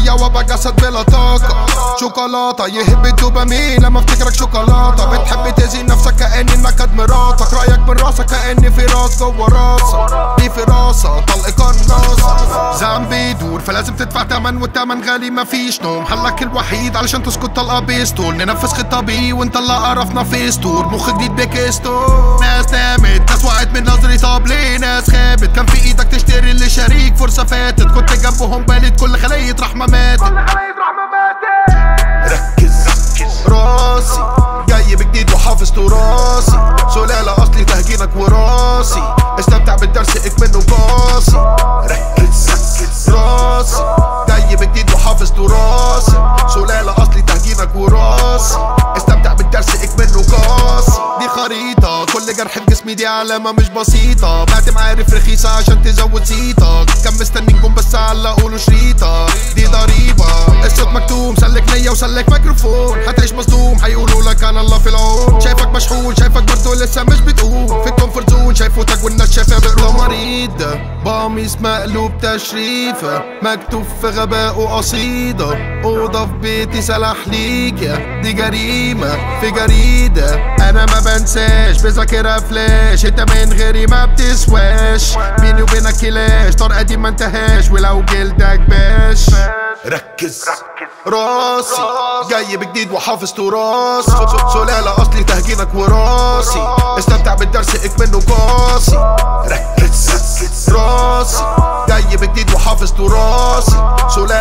شوية وابقى جسد بلا طاقة شوكولاتة يهب الدوبامين لما افتكرك شوكولاتة بتحب تأذي نفسك كأني نكد مراتك رأيك من راسك كأني في راس جوه راسك دي فراسة طلق قناصة ذنبي يدور فلازم تدفع تمن والتمن غالي مفيش نوم حلك الوحيد علشان تسكت طلقة بيستول ننفذ خطة بيه ونطلع قرفنا في ستور مخ جديد بكستور ناس نامت ناس وقعت من نظري طب ليه ناس خابت كان في ايدك تشتري اللي شريك فرصة فاتت كنت جنبهم بالت كل خلية رحمة ماتت ركز راسي جاي بجديد وحافظ تراثي سلالة اصلي تهجينك وراسي استمتع بالدرس اكمنه باصي ركز راسي جاي بجديد وحافظ تراثي سلالة اصلي تهجينك وراسي استمتع بالدرس اكمنه قاسي دي خريطة كل جرح في جسمي دي علامة مش بسيطة بعت معارف رخيصة عشان تزود صيتك كان مستني نجوم بس علقوا له شريطة دي ضريبة الصوت مكتوم سلك نية وسلك ميكروفون هتعيش مصدوم هيقولوا لك انا الله في العون شايفك مشحون شايفك برضه لسه مش بتقوم في الكومفورت زون شايفه تاج والناس شايفاه بقلوب مريض قميص مقلوب تشريفة مكتوب في غباء قصيدة أوضة في بيتي سلاح ليكيا دي جريمة في جريدة أنا ما بنساش بذاكرها فلاش أنت من غيري ما بتسواش بيني وبينك كلاش طار قديم ما انتهاش ولو جلدك باش ركز راسي جاي بجديد وحافظ تراثي سلالة أصلي تهجينك وراسي استمتع بالدرس اكمنه قاسي ركز راسي جاي بجديد وحافظ تراثي سلالة